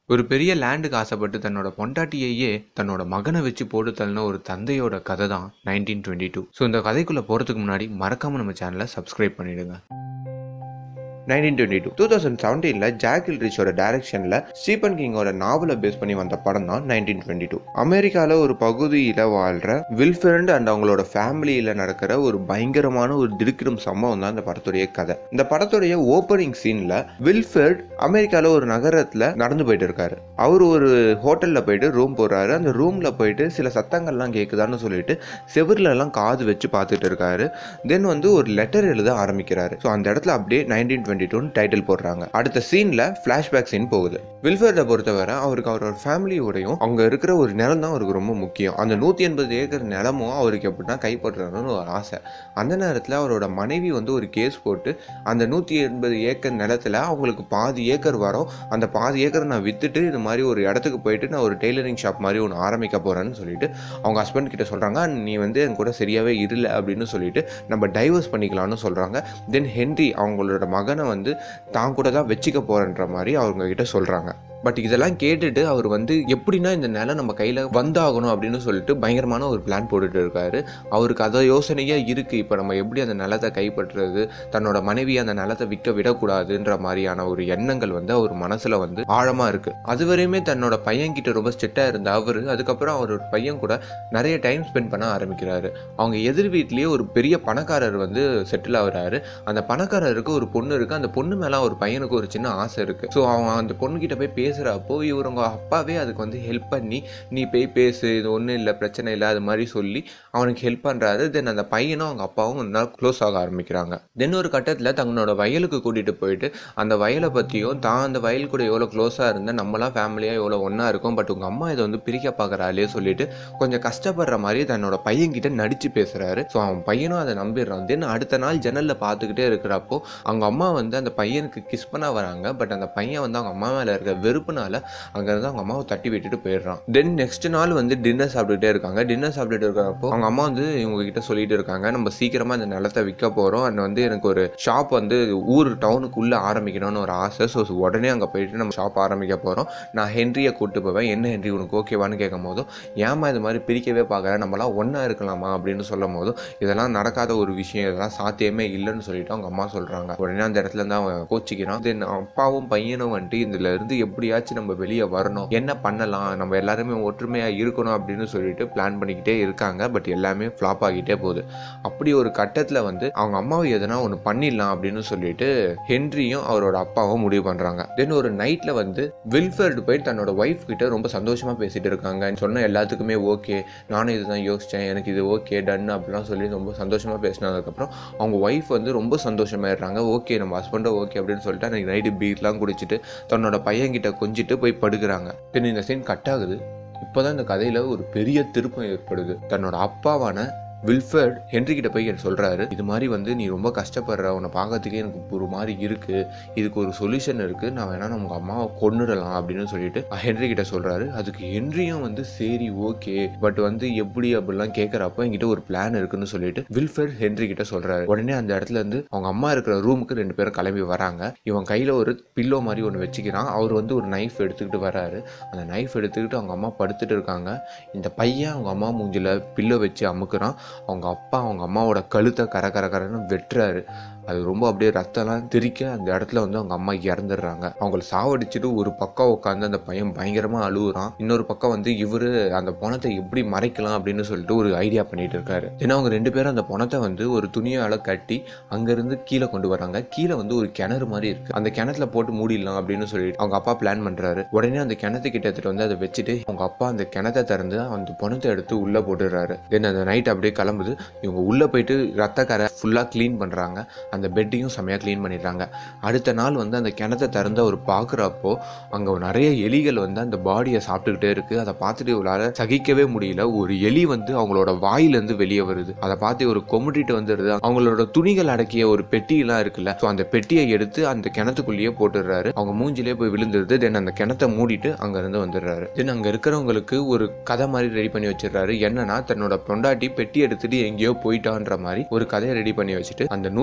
ஒரு பெரிய லேண்டுக்கு ஆசைப்பட்டு தன்னோட பொண்டாட்டியையே தன்னோட மகனை வச்சு போட்டு தள்ளின ஒரு தந்தையோட கதை தான் நைன்டீன் டுவெண்ட்டி டூ ஸோ இந்த கதைக்குள்ளே போகிறதுக்கு முன்னாடி மறக்காமல் நம்ம சேனலை சப்ஸ்கிரைப் பண்ணிடுங்க nineteen twenty two two thousand செவன்டீனில் ஜாக்கில் ரிச்சோட டைரக்ஷனில் ஸ்டீபன் கிங்கோட நாவலை பேஸ் பண்ணி வந்த படம் தான் நைன்டீன் டுவெண்ட்டி டூ அமெரிக்காவில் ஒரு பகுதியில் வாழ்கிற வில்ஃபரண்ட் அண்ட் அவங்களோட ஃபேமிலியில் நடக்கிற ஒரு பயங்கரமான ஒரு திடுக்கிடும் சம்பவம் தான் இந்த படத்துடைய கதை இந்த படத்துடைய ஓப்பனிங் சீனில் வில்ஃபர்ட் அமெரிக்காவில் ஒரு நகரத்தில் நடந்து போயிட்டு இருக்காரு அவர் ஒரு ஹோட்டலில் போயிட்டு ரூம் போடுறாரு அந்த ரூமில் போயிட்டு சில சத்தங்கள்லாம் கேட்குதான்னு சொல்லிட்டு செவுர்ல எல்லாம் காது வச்சு பார்த்துட்டு இருக்காரு தென் வந்து ஒரு லெட்டர் எழுத ஆரம்பிக்கிறாரு ஸோ அந்த இடத்துல அப்படியே நைன்டீன் டுவெண்ட்டி டூன்னு டைட்டில் போடுறாங்க அடுத்த சீனில் ஃப்ளாஷ்பேக் சீன் போகுது வில்ஃபர்டை பொறுத்தவரை அவருக்கு அவரோட ஃபேமிலியோடையும் அங்கே இருக்கிற ஒரு நிலம் தான் அவருக்கு ரொம்ப முக்கியம் அந்த நூற்றி எண்பது ஏக்கர் நிலமும் அவருக்கு எப்படின்னா கைப்பற்றணும்னு ஒரு ஆசை அந்த நேரத்தில் அவரோட மனைவி வந்து ஒரு கேஸ் போட்டு அந்த நூற்றி எண்பது ஏக்கர் நிலத்தில் அவங்களுக்கு பாதி ஏக்கர் வரும் அந்த பாதி ஏக்கரை நான் வித்துட்டு இது மாதிரி ஒரு இடத்துக்கு போயிட்டு நான் ஒரு டெய்லரிங் ஷாப் மாதிரி ஒன்று ஆரம்பிக்க போகிறேன்னு சொல்லிட்டு அவங்க ஹஸ்பண்ட் கிட்ட சொல்கிறாங்க நீ வந்து என் கூட சரியாகவே இல்லை அப்படின்னு சொல்லிட்டு நம்ம டைவர்ஸ் பண்ணிக்கலாம்னு சொல்கிறாங்க தென் ஹென்றி அவங்களோட மகனை வந்து தான் கூட தான் வச்சுக்க போகிறன்ற மாதிரி அவங்க கிட்ட சொல்கிறாங்க பட் இதெல்லாம் கேட்டுட்டு அவர் வந்து எப்படின்னா இந்த நிலம் நம்ம கையில் வந்தாகணும் அப்படின்னு சொல்லிட்டு பயங்கரமான ஒரு பிளான் போட்டுட்டு இருக்காரு அவருக்கு அதை யோசனையாக இருக்குது இப்போ நம்ம எப்படி அந்த நிலத்தை கைப்பற்றுறது தன்னோட மனைவி அந்த நிலத்தை விற்க விடக்கூடாதுன்ற மாதிரியான ஒரு எண்ணங்கள் வந்து அவர் மனசில் வந்து ஆழமாக இருக்குது அது வரையுமே தன்னோட பையன்கிட்ட ரொம்ப ஸ்ட்ரிக்டாக இருந்த அவர் அதுக்கப்புறம் அவர் பையன் கூட நிறைய டைம் ஸ்பெண்ட் பண்ண ஆரம்பிக்கிறாரு அவங்க எதிர் வீட்லேயே ஒரு பெரிய பணக்காரர் வந்து செட்டில் ஆகுறாரு அந்த பணக்காரருக்கு ஒரு பொண்ணு இருக்குது அந்த பொண்ணு மேலே ஒரு பையனுக்கு ஒரு சின்ன ஆசை இருக்குது ஸோ அவன் அந்த பொண்ணுக்கிட்ட போய் பேசுகிறப்போ இவர் உங்கள் அப்பாவே அதுக்கு வந்து ஹெல்ப் பண்ணி நீ போய் பேசு இது ஒன்றும் இல்லை பிரச்சனை இல்லை அது மாதிரி சொல்லி அவனுக்கு ஹெல்ப் பண்ணுறாரு தென் அந்த பையனும் அவங்க அப்பாவும் நல்லா க்ளோஸ் ஆக ஆரம்பிக்கிறாங்க தென் ஒரு கட்டத்தில் தங்களோட வயலுக்கு கூட்டிகிட்டு போயிட்டு அந்த வயலை பற்றியும் தான் அந்த வயல் கூட எவ்வளோ க்ளோஸாக இருந்தால் நம்மளாம் ஃபேமிலியாக எவ்வளோ ஒன்றா இருக்கும் பட் உங்கள் அம்மா இதை வந்து பிரிக்க பார்க்குறாளே சொல்லிட்டு கொஞ்சம் கஷ்டப்படுற மாதிரி தன்னோட பையன்கிட்ட நடித்து பேசுகிறாரு ஸோ அவன் பையனும் அதை நம்பிடுறான் தென் அடுத்த நாள் ஜன்னலில் பார்த்துக்கிட்டே இருக்கிறப்போ அவங்க அம்மா வந்து அந்த பையனுக்கு கிஸ் பண்ண வராங்க பட் அந்த பையன் வந்து அவங்க அம்மா மேலே இருக்க வெறுப்புனால அங்கேருந்து அவங்க அம்மாவை தட்டி விட்டுட்டு போயிடுறான் தென் நெக்ஸ்ட் நாள் வந்து டின்னர் சாப்பிட்டுட்டே இருக்காங்க டின்னர் சாப்பிட்டுட்டு இருக்கிறப்போ அவங்க அம்மா வந்து இவங்க கிட்ட சொல்லிட்டு இருக்காங்க நம்ம சீக்கிரமா இந்த நிலத்தை விற்க போறோம் அண்ட் வந்து எனக்கு ஒரு ஷாப் வந்து ஊர் டவுனுக்குள்ள ஆரம்பிக்கணும்னு ஒரு ஆசை ஸோ உடனே அங்கே போயிட்டு நம்ம ஷாப் ஆரம்பிக்க போறோம் நான் ஹென்ரியை கூட்டு போவேன் என்ன ஹென்றி உனக்கு ஓகேவான்னு கேட்கும் போதும் ஏமா இது மாதிரி பிரிக்கவே பார்க்குறேன் நம்மளாம் ஒன்றா இருக்கலாமா அப்படின்னு சொல்லும் போதும் இதெல்லாம் நடக்காத ஒரு விஷயம் இதெல்லாம் சாத்தியமே இல்லைன்னு சொல்லிட்டு அவங்க அம்மா சொல்றாங்க உடனே அந்த இடத்துல இருந்து அவன் கோச்சிக்கிறான் தென் அப்பாவும் பையனும் வந்துட்டு இதுல இருந்து எப்படியாச்சும் நம்ம வெளியே வரணும் என்ன பண்ணலாம் நம்ம எல்லாருமே ஒற்றுமையா இருக்கணும் அப்படின்னு சொல்லிட்டு பிளான் பண்ணிக்கிட்டே இருக்காங்க பட் எல்லாமே ஃப்ளாப் ஆகிட்டே போகுது அப்படி ஒரு கட்டத்தில் வந்து அவங்க அம்மாவை எதனா ஒன்று பண்ணிடலாம் அப்படின்னு சொல்லிட்டு ஹென்ரியும் அவரோட அப்பாவும் முடிவு பண்ணுறாங்க தென் ஒரு நைட்டில் வந்து வில்ஃபர்டு போய் தன்னோட ஒய்ஃப் கிட்ட ரொம்ப சந்தோஷமா பேசிட்டு இருக்காங்க சொன்ன எல்லாத்துக்குமே ஓகே நானும் இதுதான் யோசித்தேன் எனக்கு இது ஓகே டன் அப்படிலாம் சொல்லி ரொம்ப சந்தோஷமா பேசினதுக்கப்புறம் அவங்க ஒய்ஃப் வந்து ரொம்ப சந்தோஷமாயிடுறாங்க ஓகே நம்ம ஹஸ்பண்டை ஓகே அப்படின்னு சொல்லிட்டு அன்றைக்கி நைட்டு பீர்லாம் குடிச்சிட்டு தன்னோட பையன்கிட்ட கொஞ்சிட்டு போய் படுக்கிறாங்க தென் இந்த சீன் கட் ஆகுது இப்போதான் இந்த கதையில ஒரு பெரிய திருப்பம் ஏற்படுது தன்னோட அப்பாவான வில்ஃபர்ட் ஹென்றி கிட்ட போய் எனக்கு சொல்றாரு இது மாதிரி வந்து நீ ரொம்ப கஷ்டப்படுற உன்னை பார்க்கறதுக்கே எனக்கு ஒரு மாதிரி இருக்கு இதுக்கு ஒரு சொல்யூஷன் இருக்கு நான் வேணா நம்ம அம்மாவை கொன்னுடலாம் அப்படின்னு சொல்லிட்டு ஹென்றி கிட்ட சொல்றாரு அதுக்கு ஹென்ரியும் வந்து சரி ஓகே பட் வந்து எப்படி அப்படிலாம் கேட்கறப்ப என்கிட்ட ஒரு பிளான் இருக்குன்னு சொல்லிட்டு வில்ஃபர்ட் ஹென்றி கிட்ட சொல்றாரு உடனே அந்த இடத்துல இருந்து அவங்க அம்மா இருக்கிற ரூமுக்கு ரெண்டு பேரும் கிளம்பி வராங்க இவன் கையில ஒரு பில்லோ மாதிரி ஒன்று வச்சுக்கிறான் அவர் வந்து ஒரு நைஃப் எடுத்துக்கிட்டு வராரு அந்த நைஃப் எடுத்துக்கிட்டு அவங்க அம்மா படுத்துட்டு இருக்காங்க இந்த பையன் அவங்க அம்மா மூஞ்சில பில்லோ வச்சு அமுக்குறான் அவங்க அப்பா அவங்க அம்மாவோட கழுத்தை கர கர கரன்னு வெட்டுறாரு அது ரொம்ப அப்படியே ரத்தம்லாம் திரிக்க அந்த இடத்துல வந்து அவங்க அம்மா இறந்துடுறாங்க அவங்கள சாவடிச்சுட்டு ஒரு பக்கம் உட்காந்து அந்த பையன் பயங்கரமா அழுகுறான் இன்னொரு பக்கம் வந்து இவரு அந்த பணத்தை எப்படி மறைக்கலாம் அப்படின்னு சொல்லிட்டு ஒரு ஐடியா பண்ணிட்டு இருக்காரு ஏன்னா அவங்க ரெண்டு பேரும் அந்த பணத்தை வந்து ஒரு துணியால கட்டி அங்கிருந்து கீழே கொண்டு வராங்க கீழே வந்து ஒரு கிணறு மாதிரி இருக்கு அந்த கிணத்துல போட்டு மூடிடலாம் அப்படின்னு சொல்லிட்டு அவங்க அப்பா பிளான் பண்றாரு உடனே அந்த கிணத்து கிட்ட எடுத்துட்டு வந்து அதை வச்சுட்டு அவங்க அப்பா அந்த கிணத்தை திறந்து அந்த பணத்தை எடுத்து உள்ள போட்டுடுறாரு தென் அந்த நைட் அப்படியே கிளம்புது இவங்க உள்ள போயிட்டு ரத்த கரை ஃபுல்லா க்ளீன் பண்றாங்க அந்த பெட்டையும் செமையாக க்ளீன் பண்ணிடுறாங்க அடுத்த நாள் வந்து அந்த கிணத்தை திறந்து அவர் பார்க்குறப்போ அங்கே நிறைய எலிகள் வந்து அந்த பாடியை சாப்பிட்டுக்கிட்டே இருக்கு அதை பார்த்துட்டு இவளால் சகிக்கவே முடியல ஒரு எலி வந்து அவங்களோட வாயிலேருந்து வெளியே வருது அதை பார்த்து ஒரு கொமுட்டிட்டு வந்துடுது அவங்களோட துணிகள் அடக்கிய ஒரு பெட்டியெல்லாம் இருக்குல்ல ஸோ அந்த பெட்டியை எடுத்து அந்த கிணத்துக்குள்ளேயே போட்டுடுறாரு அவங்க மூஞ்சிலே போய் விழுந்துருது தென் அந்த கிணத்தை மூடிட்டு அங்கேருந்து வந்துடுறாரு தென் அங்கே இருக்கிறவங்களுக்கு ஒரு கதை மாதிரி ரெடி பண்ணி வச்சிடுறாரு என்னன்னா தன்னோட பொண்டாட்டி பெட்டி எடுத்துட்டு எங்கேயோ போயிட்டான்ற மாதிரி ஒரு கதையை ரெடி பண்ணி வச்சுட்டு அந்த நூற்றி எண்பது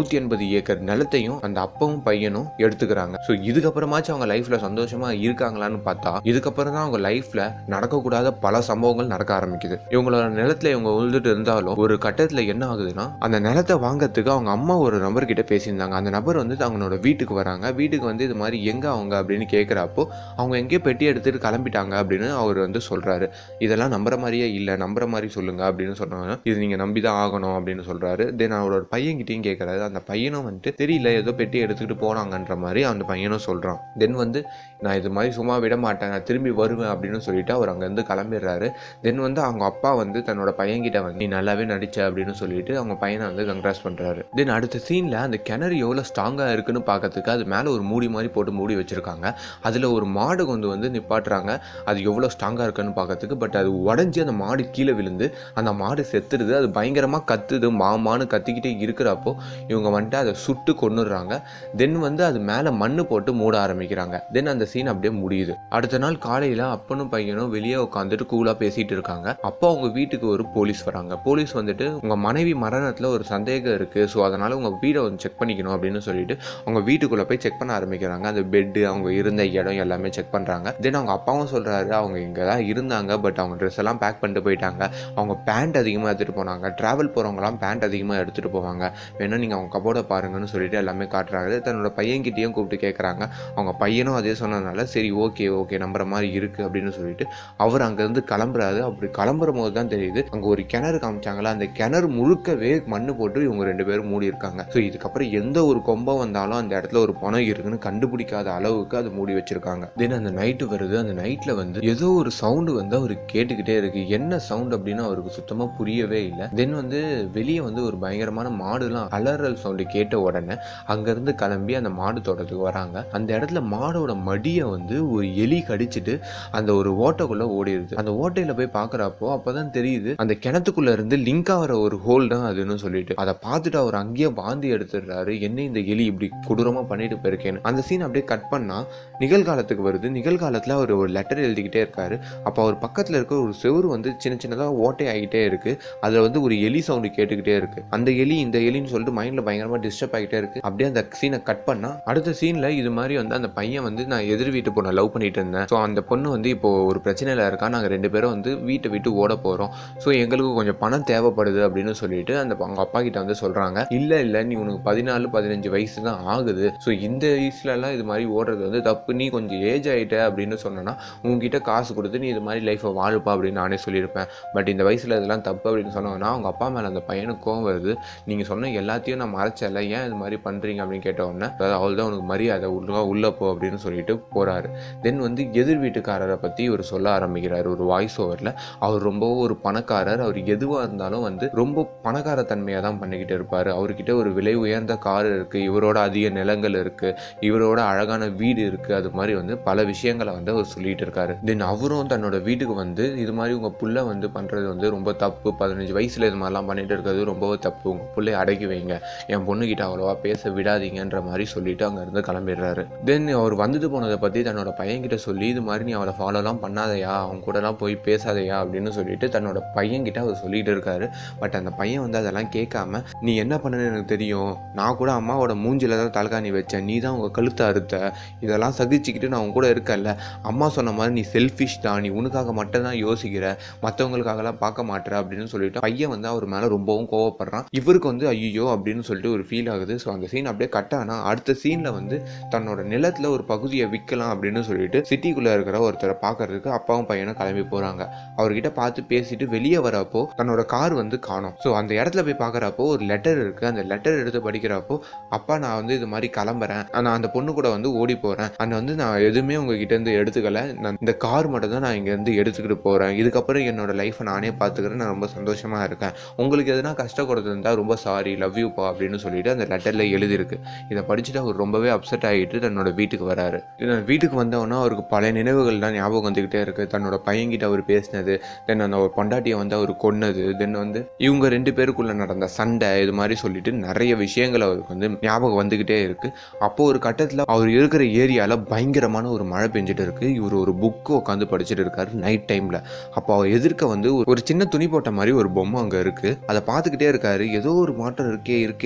ஐம்பது ஏக்கர் நிலத்தையும் அந்த அப்பாவும் பையனும் எடுத்துக்கிறாங்க ஸோ இதுக்கப்புறமாச்சும் அவங்க லைஃப்ல சந்தோஷமா இருக்காங்களான்னு பார்த்தா இதுக்கப்புறம் தான் அவங்க லைஃப்ல நடக்கக்கூடாத பல சம்பவங்கள் நடக்க ஆரம்பிக்குது இவங்களோட நிலத்துல இவங்க உழுதுட்டு இருந்தாலும் ஒரு கட்டத்துல என்ன ஆகுதுன்னா அந்த நிலத்தை வாங்கறதுக்கு அவங்க அம்மா ஒரு நபர் கிட்ட பேசியிருந்தாங்க அந்த நபர் வந்து அவங்களோட வீட்டுக்கு வராங்க வீட்டுக்கு வந்து இது மாதிரி எங்க அவங்க அப்படின்னு கேட்குறப்போ அவங்க எங்கேயோ பெட்டி எடுத்துட்டு கிளம்பிட்டாங்க அப்படின்னு அவர் வந்து சொல்றாரு இதெல்லாம் நம்புற மாதிரியே இல்லை நம்புற மாதிரி சொல்லுங்க அப்படின்னு சொன்னாங்க இது நீங்க நம்பி தான் ஆகணும் அப்படின்னு சொல்றாரு தென் அவரோட பையன்கிட்டயும் கேட்கறாரு அந்த பையனும் வந்துட்டு தெரியல ஏதோ பெட்டி எடுத்துக்கிட்டு போனாங்கன்ற மாதிரி அந்த பையனும் சொல்றான் தென் வந்து நான் இது மாதிரி சும்மா விட மாட்டேன் நான் திரும்பி வருவேன் அப்படின்னு சொல்லிட்டு அவர் அங்கேருந்து கிளம்பிடுறாரு தென் வந்து அவங்க அப்பா வந்து தன்னோட பையன்கிட்ட வந்து நீ நல்லாவே நடிச்ச அப்படின்னு சொல்லிட்டு அவங்க பையனை வந்து கங்க்ராஸ் பண்றாரு தென் அடுத்த சீன்ல அந்த கிணறு எவ்வளோ ஸ்ட்ராங்கா இருக்குன்னு பார்க்கறதுக்கு அது மேலே ஒரு மூடி மாதிரி போட்டு மூடி வச்சிருக்காங்க அதுல ஒரு மாடு கொண்டு வந்து நிப்பாட்டுறாங்க அது எவ்வளோ ஸ்ட்ராங்கா இருக்குன்னு பார்க்கறதுக்கு பட் அது உடஞ்சி அந்த மாடு கீழே விழுந்து அந்த மாடு செத்துடுது அது பயங்கரமா கத்துது மாமான்னு கத்திக்கிட்டே இருக்கிறப்போ இவங்க வந்துட்டு அதை சுட்டு கொன்னுடுறாங்க தென் வந்து அது மேலே மண்ணு போட்டு மூட ஆரம்பிக்கிறாங்க தென் அந்த சீன் அப்படியே முடியுது அடுத்த நாள் காலையில அப்பனும் பையனும் வெளியே உட்காந்துட்டு கூலா பேசிட்டு இருக்காங்க அப்போ அவங்க வீட்டுக்கு ஒரு போலீஸ் வராங்க போலீஸ் வந்துட்டு உங்க மனைவி மரணத்துல ஒரு சந்தேகம் இருக்கு ஸோ அதனால உங்க வீடை வந்து செக் பண்ணிக்கணும் அப்படின்னு சொல்லிட்டு அவங்க வீட்டுக்குள்ள போய் செக் பண்ண ஆரம்பிக்கிறாங்க அந்த பெட்டு அவங்க இருந்த இடம் எல்லாமே செக் பண்றாங்க தென் அவங்க அப்பாவும் சொல்றாரு அவங்க இங்க தான் இருந்தாங்க பட் அவங்க ட்ரெஸ் எல்லாம் பேக் பண்ணிட்டு போயிட்டாங்க அவங்க பேண்ட் அதிகமாக எடுத்துட்டு போனாங்க டிராவல் போறவங்கலாம் பேண்ட் அதிகமாக எடுத்துட்டு போவாங்க வேணா நீங்க அவங்க கபோர்டை பாருங்கன்னு சொல்லிட்டு எல்லாமே காட்டுறாங்க தன்னோட பையன்கிட்டயும் கூப்பிட்டு கேட்குறாங்க அவங்க பையனும் அதே சொன்னதுனால சரி ஓகே ஓகே நம்புற மாதிரி இருக்கு அப்படின்னு சொல்லிட்டு அவர் அங்கேருந்து கிளம்புறாரு அப்படி கிளம்புற போது தான் தெரியுது அங்கே ஒரு கிணறு காமிச்சாங்களா அந்த கிணறு முழுக்கவே மண்ணு போட்டு இவங்க ரெண்டு பேரும் மூடி இருக்காங்க ஸோ இதுக்கப்புறம் எந்த ஒரு கொம்பம் வந்தாலும் அந்த இடத்துல ஒரு பணம் இருக்குன்னு கண்டுபிடிக்காத அளவுக்கு அது மூடி வச்சிருக்காங்க தென் அந்த நைட்டு வருது அந்த நைட்ல வந்து ஏதோ ஒரு சவுண்டு வந்து அவருக்கு கேட்டுக்கிட்டே இருக்கு என்ன சவுண்ட் அப்படின்னு அவருக்கு சுத்தமா புரியவே இல்லை தென் வந்து வெளியே வந்து ஒரு பயங்கரமான மாடுலாம் அலறல் சவுண்டு கேட்ட உடனே அங்கிருந்து கிளம்பி அந்த மாடு தோட்டத்துக்கு வராங்க அந்த இடத்துல மாடோட மடியை வந்து ஒரு எலி கடிச்சிட்டு அந்த ஒரு ஓட்டைக்குள்ள ஓடிடுது அந்த ஓட்டையில போய் பாக்குறப்போ அப்பதான் தெரியுது அந்த கிணத்துக்குள்ள இருந்து லிங்க் ஆகிற ஒரு ஹோல் தான் அதுன்னு சொல்லிட்டு அதை பார்த்துட்டு அவர் அங்கேயே வாந்தி எடுத்துடுறாரு என்ன இந்த எலி இப்படி கொடூரமா பண்ணிட்டு போயிருக்கேன்னு அந்த சீன் அப்படியே கட் பண்ணா நிகழ்காலத்துக்கு வருது நிகழ்காலத்துல அவர் ஒரு லெட்டர் எழுதிக்கிட்டே இருக்காரு அப்போ அவர் பக்கத்துல இருக்க ஒரு செவுரு வந்து சின்ன சின்னதா ஓட்டை ஆகிட்டே இருக்கு அதுல வந்து ஒரு எலி சவுண்டு கேட்டுக்கிட்டே இருக்கு அந்த எலி இந்த எலின்னு சொல்லிட்டு மைண்ட்ல பயங்கரமா டிஸ்டர்ப் ஆகிட்டே இருக்கு அப்படியே அந்த சீனை கட் பண்ணா அடுத்த சீன்ல இது மாதிரி வந்து அந்த பையன் வந்து நான் எதிர் வீட்டு பொண்ணை லவ் பண்ணிட்டு இருந்தேன் ஸோ அந்த பொண்ணு வந்து இப்போ ஒரு பிரச்சனையில இருக்கா நாங்க ரெண்டு பேரும் வந்து வீட்டை விட்டு ஓட போறோம் ஸோ எங்களுக்கு கொஞ்சம் பணம் தேவைப்படுது அப்படின்னு சொல்லிட்டு அந்த அவங்க அப்பா கிட்ட வந்து சொல்றாங்க இல்ல இல்ல நீ உனக்கு பதினாலு பதினஞ்சு வயசு தான் ஆகுது ஸோ இந்த வயசுல எல்லாம் இது மாதிரி ஓடுறது வந்து தப்பு நீ கொஞ்சம் ஏஜ் ஆயிட்ட அப்படின்னு சொன்னா உங்ககிட்ட காசு கொடுத்து நீ இது மாதிரி லைஃப்பை வாழுப்பா அப்படின்னு நானே சொல்லியிருப்பேன் பட் இந்த வயசுல இதெல்லாம் தப்பு அப்படின்னு சொன்னோன்னா அவங்க அப்பா மேல அந்த பையனுக்கு கோவம் வருது நீங்க சொன்ன எல்லாத்தையும் நான் மறைச்சல ஏன் இது மாதிரி பண்றீங்க அப்படின்னு கேட்ட உடனே அதாவது அவள் தான் உனக்கு மரியாதை உள்ள உள்ள போ அப்படின்னு சொல்லிட்டு போறாரு தென் வந்து எதிர் வீட்டுக்காரரை பத்தி இவர் சொல்ல ஆரம்பிக்கிறாரு ஒரு வாய்ஸ் ஓவர்ல அவர் ரொம்பவும் ஒரு பணக்காரர் அவர் எதுவா இருந்தாலும் வந்து ரொம்ப பணக்கார தன்மையா தான் பண்ணிக்கிட்டு இருப்பாரு அவர்கிட்ட ஒரு விலை உயர்ந்த கார் இருக்கு இவரோட அதிக நிலங்கள் இருக்கு இவரோட அழகான வீடு இருக்கு அது மாதிரி வந்து பல விஷயங்களை வந்து அவர் சொல்லிட்டு இருக்காரு தென் அவரும் தன்னோட வீட்டுக்கு வந்து இது மாதிரி உங்க புள்ள வந்து பண்றது வந்து ரொம்ப தப்பு பதினஞ்சு வயசுல இது மாதிரிலாம் பண்ணிட்டு இருக்கிறது ரொம்பவே தப்பு உங்க புள்ளைய அடக்கி வைங்க என் பொண்ணுகிட்ட அவ்வளோவா பேச விடாதீங்கன்ற மாதிரி சொல்லிட்டு அங்க இருந்து கிளம்பிடுறாரு தென் அவர் வந்துட்டு போனதை பத்தி தன்னோட பையன்கிட்ட சொல்லி இது மாதிரி நீ அவளை ஃபாலோலாம் பண்ணாதயா அவங்க கூடலாம் போய் பேசாதயா அப்படின்னு சொல்லிட்டு தன்னோட பையன்கிட்ட அவர் சொல்லிட்டு இருக்காரு பட் அந்த பையன் வந்து அதெல்லாம் கேட்காம நீ என்ன பண்ணனு எனக்கு தெரியும் நான் கூட அம்மாவோட மூஞ்சில தான் தலகாணி வச்சேன் நீ தான் உங்க கழுத்தை அறுத்த இதெல்லாம் சகிச்சுக்கிட்டு நான் உன் கூட இருக்கல அம்மா சொன்ன மாதிரி நீ செல்ஃபிஷ் தான் நீ உனக்காக மட்டும் தான் யோசிக்கிற மற்றவங்களுக்காகலாம் பார்க்க மாட்டேற அப்படின்னு சொல்லிட்டு பையன் வந்து அவர் மேலே ரொம்பவும் கோவப்படுறான் இவருக்கு வந்து ஐயோ அப்படின்னு சொல்லிட்டு ஒரு ஃபீல் ஆகுது ஸோ அந்த சீன் அப்படியே கட் ஆனா அடுத்த சீனில் வந்து தன்னோட நிலத்தில் ஒரு பகுதியை விற்கலாம் அப்படின்னு சொல்லிட்டு சிட்டிக்குள்ளே இருக்கிற ஒருத்தரை பார்க்கறதுக்கு அப்பாவும் பையனும் கிளம்பி போகிறாங்க அவர்கிட்ட பார்த்து பேசிட்டு வெளியே வரப்போ தன்னோட கார் வந்து காணும் ஸோ அந்த இடத்துல போய் பார்க்குறப்போ ஒரு லெட்டர் இருக்குது அந்த லெட்டர் எடுத்து படிக்கிறப்போ அப்பா நான் வந்து இது மாதிரி கிளம்புறேன் நான் அந்த பொண்ணு கூட வந்து ஓடி போகிறேன் அண்ட் வந்து நான் எதுவுமே உங்ககிட்ட இருந்து எடுத்துக்கல நான் இந்த கார் மட்டும் தான் நான் இங்கேருந்து எடுத்துக்கிட்டு போகிறேன் இதுக்கப்புறம் என்னோட லைஃப்பை நானே பார்த்துக்கிறேன் நான் ரொம்ப சந்தோஷமாக இருக்கேன் உங்களுக்கு எதுனா கஷ்டம் கொடுத்துருந்தா ரொம்ப சாரி லவ் யூ பா அப்படின்னு சொல்லிட்டு அந்த லெட்டரில் எழுதியிருக்கு இதை படிச்சுட்டு அவர் ரொம்பவே அப்செட் ஆகிட்டு தன்னோட வீட்டுக்கு வராரு இது வீட்டுக்கு வந்தவொன்னே அவருக்கு பழைய நினைவுகள் தான் ஞாபகம் வந்துக்கிட்டே இருக்கு தன்னோட பையன்கிட்ட அவர் பேசினது தென் அந்த ஒரு பொண்டாட்டியை வந்து அவர் கொன்னது தென் வந்து இவங்க ரெண்டு பேருக்குள்ள நடந்த சண்டை இது மாதிரி சொல்லிட்டு நிறைய விஷயங்கள் அவருக்கு வந்து ஞாபகம் வந்துக்கிட்டே இருக்கு அப்போ ஒரு கட்டத்தில் அவர் இருக்கிற ஏரியாவில் பயங்கரமான ஒரு மழை பெஞ்சிட்டு இருக்கு இவர் ஒரு புக்கு உட்காந்து படிச்சுட்டு இருக்காரு நைட் டைம்ல அப்போ அவர் எதிர்க்க வந்து ஒரு- ஒரு சின்ன துணி போட்ட மாதிரி ஒரு பொம்மை அங்கே இருக்கு அதை பார்த்துக்கிட்டே இருக்காரு ஏதோ ஒரு மாற்றம் இருக்கே இருக்கேன்னு சொல்லிட்டு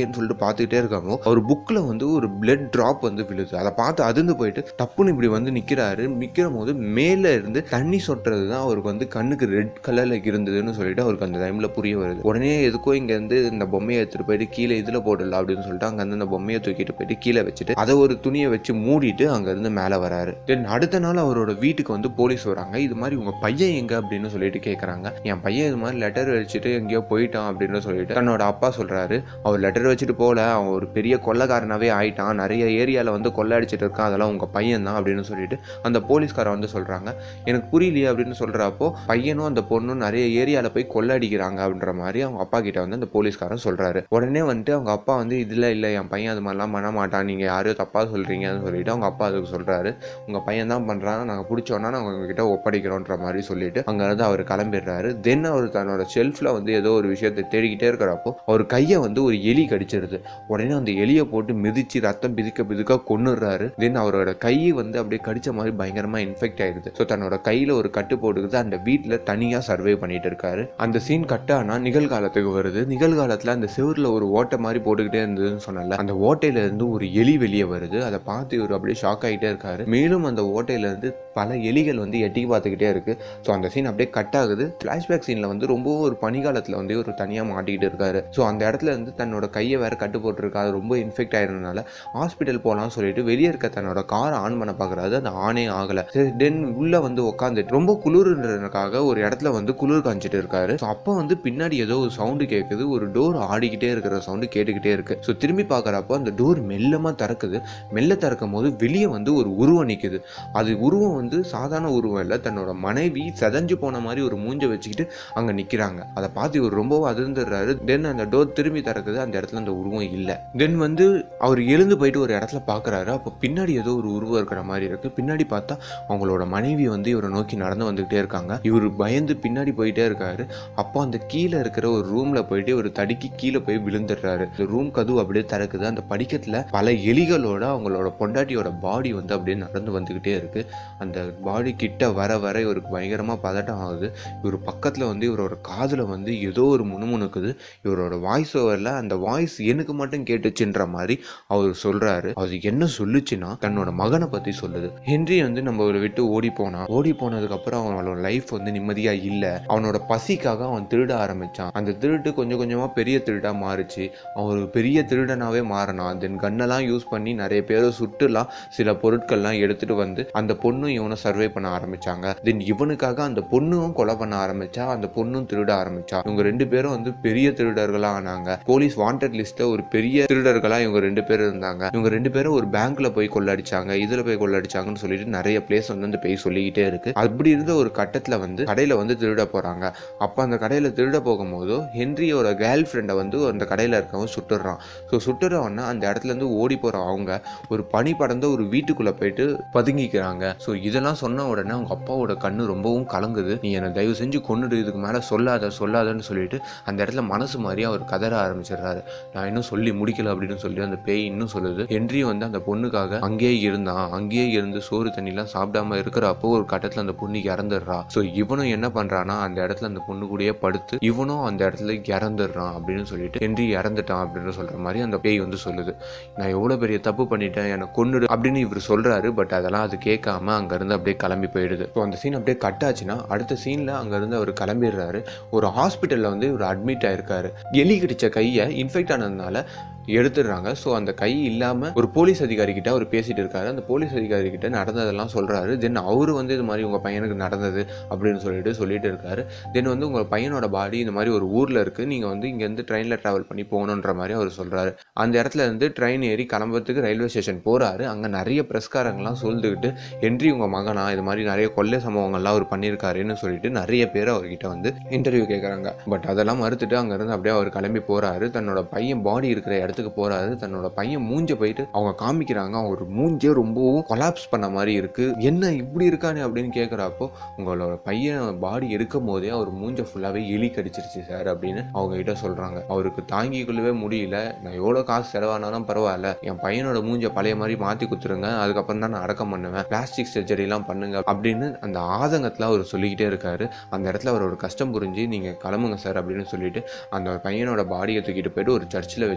பார்த்துக்கிட்டே இருக்காமோ அவர் புக்கில் வந்து ஒரு பிளட் ட்ராப் வந்து விழுது அதை பார்த்து அதிர்ந்து போயிட்டு டப்புன்னு இப்படி வந்து நிற்கிறாரு நிற்கிற போது மேலே இருந்து தண்ணி சொட்டுறது தான் அவருக்கு வந்து கண்ணுக்கு ரெட் கலரில் இருந்ததுன்னு சொல்லிட்டு அவருக்கு அந்த டைமில் புரிய வருது உடனே எதுக்கோ இங்கேருந்து இந்த பொம்மையை எடுத்துகிட்டு போயிட்டு கீழே இதில் போடலாம் அப்படின்னு சொல்லிட்டு அங்கேருந்து அந்த பொம்மையை தூக்கிட்டு போயிட்டு கீழே வச்சுட்டு அதை ஒரு துணியை வச்சு மூடிட்டு அங்கேருந்து மேலே வராரு தென் அடுத்த நாள் அவரோட வீட்டுக்கு வந்து போலீஸ் வராங்க இது மாதிரி உங்கள் பையன் எங்க அப்படின்னு சொல்லிட்டு கேட்குறாங்க என் பையன் இது மாதிரி லெட்டர் வச்சுட்டு எங்கேயோ போயிட்டான் அப்படின்னு சொல்லிட்டு தன்னோட அப்பா சொல்கிறாரு அவர் லெட்டர் வச்சுட்டு போகல அவன் ஒரு பெரிய கொள்ளைக்காரனாவே ஆயிட்டான் நிறைய ஏரியாவில் வந்து கொள்ளை அடிச்சிட்டு இருக்கான் அதெல்லாம் உங்கள் பையன் தான் அப்படின்னு சொல்லிட்டு அந்த போலீஸ்காரன் வந்து சொல்கிறாங்க எனக்கு புரியலையே அப்படின்னு சொல்கிறப்போ பையனும் அந்த பொண்ணும் நிறைய ஏரியாவில் போய் கொள்ளை அடிக்கிறாங்க அப்படின்ற மாதிரி அவங்க அப்பா கிட்ட வந்து அந்த போலீஸ்காரன் சொல்கிறாரு உடனே வந்துட்டு அவங்க அப்பா வந்து இதில் இல்லை என் பையன் அது மாதிரிலாம் பண்ண மாட்டான் நீங்கள் யாரையோ தப்பாக சொல்கிறீங்கன்னு சொல்லிட்டு அவங்க அப்பா அதுக்கு சொல்கிறாரு உங்கள் பையன் தான் பண்ணுறாங்க நாங்கள் பிடிச்சோன்னா நாங்கள் உங்ககிட்ட ஒப்படைக்கிறோன்ற மாதிரி சொல்லிட்டு அங்கேருந்து அவர் கிளம்பிடுறாரு தென் அவர் தன்னோட ஷெல்ஃபில் வந்து ஏதோ ஒரு விஷயத்தை தேடிக்கிட்டே இருக்கிறப்போ அவர் கையை வந்து ஒரு எலி கடிச்சிருது உடனே அந்த எலியை போட்டு மிதிச்சு ரத்தம் பிதிக்க பிதிக்க கொன்னுடுறாரு தென் அவரோட கை வந்து அப்படியே கடிச்ச மாதிரி பயங்கரமாக இன்ஃபெக்ட் ஆயிடுது ஸோ தன்னோட கையில் ஒரு கட்டு போட்டுக்கிட்டு அந்த வீட்டில் தனியாக சர்வே பண்ணிட்டு இருக்காரு அந்த சீன் கட் ஆனால் நிகழ்காலத்துக்கு வருது நிகழ்காலத்தில் அந்த செவுரில் ஒரு ஓட்டை மாதிரி போட்டுக்கிட்டே இருந்ததுன்னு சொன்னல அந்த ஓட்டையில இருந்து ஒரு எலி வெளியே வருது அதை பார்த்து இவர் அப்படியே ஷாக் ஆகிட்டே இருக்காரு மேலும் அந்த ஓட்டையில இருந்து பல எலிகள் வந்து எட்டி பார்த்துக்கிட்டே இருக்கு ஸோ அந்த சீன் அப்படியே கட் ஆகுது ஃப்ளாஷ்பேக் சீனில் வந்து ரொம்ப ஒரு பனிகாலத்தில் வந்து ஒரு தனியாக மாட்டிக்கிட்டு இருக்காரு ஸோ அந்த இடத்துல இருந்து தன்னோட கையை வேற கட்டு போட்டிருக்கா அது ரொம்ப இன்ஃபெக்ட் ஆயிருந்தனால ஹாஸ்பிட்டல் போகலாம்னு சொல்லிட்டு வெளியே இருக்க தன்னோட காரை ஆன் பண்ண பார்க்குறாரு அந்த ஆனே ஆகலை தென் உள்ளே வந்து உட்காந்துட்டு ரொம்ப குளிர்ன்றதுக்காக ஒரு இடத்துல வந்து குளிர் காஞ்சிட்டு இருக்காரு ஸோ அப்போ வந்து பின்னாடி ஏதோ ஒரு சவுண்டு கேட்குது ஒரு டோர் ஆடிக்கிட்டே இருக்கிற சவுண்டு கேட்டுக்கிட்டே இருக்கு ஸோ திரும்பி பார்க்குறப்போ அந்த டோர் மெல்லமாக திறக்குது மெல்ல திறக்கும் போது வெளியே வந்து ஒரு உருவம் நிற்குது அது உருவம் வந்து சாதாரண உருவம் இல்லை தன்னோட மனைவி செதஞ்சு போன மாதிரி ஒரு மூஞ்ச வச்சுக்கிட்டு அங்கே நிற்கிறாங்க அதை பார்த்து இவர் ரொம்பவும் அதிர்ந்துடுறாரு தென் அந்த டோர் திரும்பி திறக்குது அந்த இடத்துல அந்த உருவம் இல்லை தென் வந்து அவர் எழுந்து போயிட்டு ஒரு இடத்துல பார்க்குறாரு அப்போ பின்னாடி ஏதோ ஒரு உருவம் இருக்கிற மாதிரி இருக்கு பின்னாடி பார்த்தா அவங்களோட மனைவி வந்து இவரை நோக்கி நடந்து வந்துகிட்டே இருக்காங்க இவர் பயந்து பின்னாடி போயிட்டே இருக்காரு அப்போ அந்த கீழே இருக்கிற ஒரு ரூம்ல போயிட்டு ஒரு தடுக்கி கீழே போய் விழுந்துடுறாரு இந்த ரூம் கதவு அப்படியே திறக்குது அந்த படிக்கத்துல பல எலிகளோட அவங்களோட பொண்டாட்டியோட பாடி வந்து அப்படியே நடந்து வந்துகிட்டே இருக்கு அந்த பாடி கிட்ட வர வர இவருக்கு பயங்கரமா பதட்டம் ஆகுது இவர் பக்கத்துல வந்து இவரோட காதுல வந்து ஏதோ ஒரு முணுமுணுக்குது இவரோட வாய்ஸ் ஓவர்ல அந்த வாய்ஸ் எனக்கு மட்டும் கேட்டுச்சுன்ற மாதிரி அவர் சொல்றாரு அது என்ன சொல்லுச்சுன்னா தன்னோட மகனை பத்தி சொல்லுது ஹென்றி வந்து நம்ம அவரை விட்டு ஓடி போனான் ஓடி போனதுக்கு அப்புறம் அவனோட லைஃப் வந்து நிம்மதியா இல்ல அவனோட பசிக்காக அவன் திருட ஆரம்பிச்சான் அந்த திருட்டு கொஞ்சம் கொஞ்சமா பெரிய திருடா மாறுச்சு அவன் ஒரு பெரிய திருடனாவே மாறினான் தென் கன்னெல்லாம் யூஸ் பண்ணி நிறைய பேரை சுட்டுலாம் சில பொருட்கள்லாம் எடுத்துட்டு வந்து அந்த பொண்ணும் இவனை சர்வே பண்ண ஆரம்பிச்சாங்க தென் இவனுக்காக அந்த பொண்ணும் கொலை பண்ண ஆரம்பிச்சா அந்த பொண்ணும் திருட ஆரம்பிச்சா இவங்க ரெண்டு பேரும் வந்து பெரிய திருடர்களா ஆனாங்க போலீஸ் வாண்டட் லிஸ்ட்ல ஒரு பெரிய திருடர்களா இவங்க ரெண்டு பேரும் இருந்தாங்க இவங்க ரெண்டு பேரும் ஒரு பேங்க்ல போய் கொள்ளடிச்சாங்க இதுல போய் கொள்ளடிச்சாங்கன்னு சொல்லிட்டு நிறைய பிளேஸ் வந்து அந்த பேய் சொல்லிக்கிட்டே இருக்கு அப்படி இருந்த ஒரு கட்டத்துல வந்து கடையில வந்து திருட போறாங்க அப்ப அந்த கடையில திருட போகும்போது ஹென்ரியோட கேர்ள் ஃப்ரெண்டை வந்து அந்த கடையில இருக்கவன் சுட்டுறான் ஸோ சுட்டுறவன அந்த இடத்துல இருந்து ஓடி போற அவங்க ஒரு பனி படர்ந்த ஒரு வீட்டுக்குள்ள போயிட்டு பதுங்கிக்கிறாங்க ஸோ இதெல்லாம் சொன்ன உடனே அவங்க அப்பாவோட கண்ணு ரொம்பவும் கலங்குது நீ என்னை தயவு செஞ்சு கொன்னுடு இதுக்கு மேலே சொல்லாத சொல்லாதன்னு சொல்லிட்டு அந்த இடத்துல மனசு மாதிரி அவர் கதற ஆரம்பிச்சிடுறாரு நான் இன்னும் சொல்லி முடிக்கல அப்படின்னு சொல்லி அந்த பேய் இன்னும் சொல்லுது ஹென்றி வந்து அந்த பொண்ணுக்காக அங்கேயே இருந்தான் அங்கேயே இருந்து சோறு தண்ணிலாம் சாப்பிடாம இருக்கிறப்போ ஒரு கட்டத்தில் அந்த பொண்ணு இறந்துடுறா ஸோ இவனும் என்ன பண்றானா அந்த இடத்துல அந்த பொண்ணு கூடயே படுத்து இவனும் அந்த இடத்துல இறந்துடுறான் அப்படின்னு சொல்லிட்டு ஹென்றி இறந்துட்டான் அப்படின்னு சொல்ற மாதிரி அந்த பேய் வந்து சொல்லுது நான் எவ்வளோ பெரிய தப்பு பண்ணிட்டேன் என்னை கொன்னுடு அப்படின்னு இவர் சொல்றாரு பட் அதெல்லாம் அது கேட்காம அங்கேருந்து அப்படியே கிளம்பி போயிடுது ஸோ அந்த சீன் அப்படியே கட் ஆச்சுன்னா அடுத்த சீனில் அங்கேருந்து அவர் கிளம்பிடுறாரு ஒரு ஹாஸ்பிட்டலில் வந்து இவர் அட்மிட் ஆயிருக்காரு எலி கடிச்ச கையை இன்ஃபெக்ட் ஆனதுனால எடுத்துடுறாங்க ஸோ அந்த கை இல்லாமல் ஒரு போலீஸ் அதிகாரி கிட்ட அவர் பேசிட்டு இருக்காரு அந்த போலீஸ் அதிகாரி கிட்ட நடந்ததெல்லாம் சொல்றாரு தென் அவரு வந்து இது மாதிரி உங்க பையனுக்கு நடந்தது அப்படின்னு சொல்லிட்டு சொல்லிட்டு இருக்காரு தென் வந்து உங்க பையனோட பாடி இந்த மாதிரி ஒரு ஊர்ல இருக்கு நீங்க வந்து இங்க இருந்து ட்ரெயின்ல டிராவல் பண்ணி போகணுன்ற மாதிரி அவர் சொல்றாரு அந்த இடத்துல இருந்து ட்ரெயின் ஏறி கிளம்புறதுக்கு ரயில்வே ஸ்டேஷன் போறாரு அங்க நிறைய பிரஸ்காரங்கள்லாம் சொல்லிக்கிட்டு என்றி உங்க மகனா இது மாதிரி நிறைய கொள்ளை சம்பவங்கள்லாம் அவர் பண்ணியிருக்காருன்னு சொல்லிட்டு நிறைய பேர் அவர்கிட்ட வந்து இன்டர்வியூ கேட்குறாங்க பட் அதெல்லாம் மறுத்துட்டு அங்கேருந்து அப்படியே அவர் கிளம்பி போறாரு தன்னோட பையன் பாடி இருக்கிற இடத்துக்கு போறாரு தன்னோட பையன் மூஞ்ச போயிட்டு அவங்க காமிக்கிறாங்க அவர் மூஞ்சே ரொம்பவும் கொலாப்ஸ் பண்ண மாதிரி இருக்கு என்ன இப்படி இருக்கானே அப்படின்னு கேட்குறப்போ உங்களோட பையன் பாடி எடுக்கும் போதே அவர் மூஞ்ச ஃபுல்லாகவே எலி கடிச்சிருச்சு சார் அப்படின்னு அவங்க கிட்ட சொல்றாங்க அவருக்கு தாங்கிக் கொள்ளவே முடியல நான் எவ்வளோ காசு செலவானாலும் பரவாயில்ல என் பையனோட மூஞ்ச பழைய மாதிரி மாற்றி கொடுத்துருங்க அதுக்கப்புறம் தான் நான் அடக்கம் பண்ணுவேன் பிளாஸ்டிக் சர்ஜரிலாம் பண்ணுங்க அப்படின்னு அந்த ஆதங்கத்தில் அவர் சொல்லிக்கிட்டே இருக்காரு அந்த இடத்துல அவரோட கஷ்டம் புரிஞ்சு நீங்கள் கிளம்புங்க சார் அப்படின்னு சொல்லிட்டு அந்த பையனோட பாடியை தூக்கிட்டு போயிட்டு ஒரு சர்ச்சில் வச்சு ப்ரே பண்ண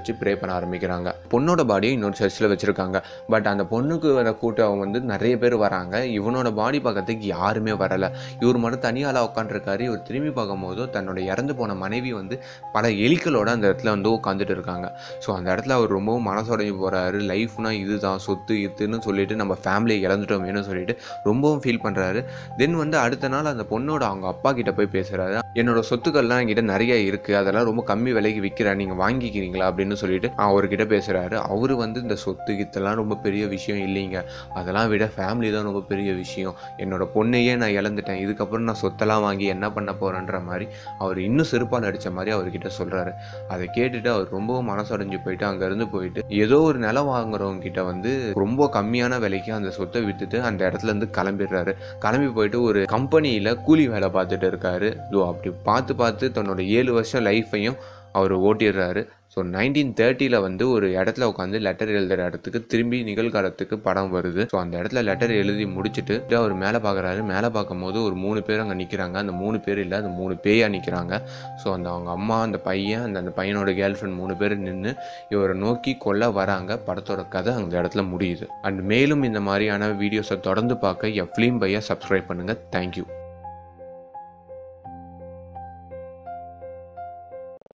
பண்ண ஆரம்பிக்கிறாங்க பொண்ணோட பாடியை இன்னொரு சர்ச்சில் வச்சிருக்காங்க பட் அந்த பொண்ணுக்கு வர கூட்டம் வந்து நிறைய பேர் வராங்க இவனோட பாடி பார்க்கறதுக்கு யாருமே வரல இவர் மட்டும் தனியாளாக உட்காந்துருக்காரு இவர் திரும்பி பார்க்கும்போது தன்னோட இறந்து போன மனைவி வந்து பல எலிகளோட அந்த இடத்துல வந்து உட்காந்துட்டு இருக்காங்க ஸோ அந்த இடத்துல அவர் ரொம்பவும் மனசுடைஞ்சு போறாரு லைஃப்னா இதுதான் சொத்து இதுன்னு சொல்லிட்டு நம்ம ஃபேமிலியை இழந்துட்டோமேனு சொல்லிட்டு ரொம்பவும் ஃபீல் பண்றாரு தென் வந்து அடுத்த நாள் அந்த பொண்ணோட அவங்க அப்பா கிட்ட போய் பேசுறாரு என்னோட சொத்துக்கள்லாம் என்கிட்ட நிறைய இருக்கு அதெல்லாம் ரொம்ப கம்மி விலைக்கு விற்கிறேன் நீங்க வாங்கிக்கிறீங்களா அப்படின்னு சொல்லிட்டு அவர்கிட்ட பேசுறாரு அவரு வந்து இந்த சொத்து கித்தெல்லாம் ரொம்ப பெரிய விஷயம் இல்லைங்க அதெல்லாம் விட ஃபேமிலி தான் ரொம்ப பெரிய விஷயம் என்னோட பொண்ணையே நான் இழந்துட்டேன் இதுக்கப்புறம் நான் சொத்தெல்லாம் வாங்கி என்ன பண்ண போறேன்ற மாதிரி அவர் இன்னும் செருப்பால் அடிச்ச மாதிரி அவர்கிட்ட சொல்றாரு அதை கேட்டுட்டு அவர் ரொம்பவும் மனசடைஞ்சு போயிட்டு அங்கேருந்து போயிட்டு ஏதோ ஒரு நிலம் வாங்குறவங்க கிட்ட வந்து ரொம்ப கம்மியான விலைக்கு அந்த சொத்தை வித்துட்டு அந்த இடத்துல இருந்து கிளம்பிடுறாரு கிளம்பி போயிட்டு ஒரு கம்பெனியில் கூலி வேலை பார்த்துட்டு இருக்காரு இதோ அப்படி பார்த்து பார்த்து தன்னோட ஏழு வருஷம் லைஃப்பையும் அவர் ஓட்டிடுறாரு ஸோ நைன்டீன் தேர்ட்டியில் வந்து ஒரு இடத்துல உட்காந்து லெட்டர் எழுதுகிற இடத்துக்கு திரும்பி நிகழ்காலத்துக்கு படம் வருது ஸோ அந்த இடத்துல லெட்டர் எழுதி முடிச்சுட்டு அவர் மேலே பார்க்குறாரு மேலே பார்க்கும்போது ஒரு மூணு பேர் அங்கே நிற்கிறாங்க அந்த மூணு பேர் இல்லை அந்த மூணு பேயாக நிற்கிறாங்க ஸோ அந்த அவங்க அம்மா அந்த பையன் அந்த அந்த பையனோட கேர்ள் ஃப்ரெண்ட் மூணு பேர் நின்று இவரை நோக்கி கொல்ல வராங்க படத்தோட கதை அந்த இடத்துல முடியுது அண்ட் மேலும் இந்த மாதிரியான வீடியோஸை தொடர்ந்து பார்க்க என் ஃபிலிம் பையை சப்ஸ்கிரைப் பண்ணுங்கள் தேங்க்யூ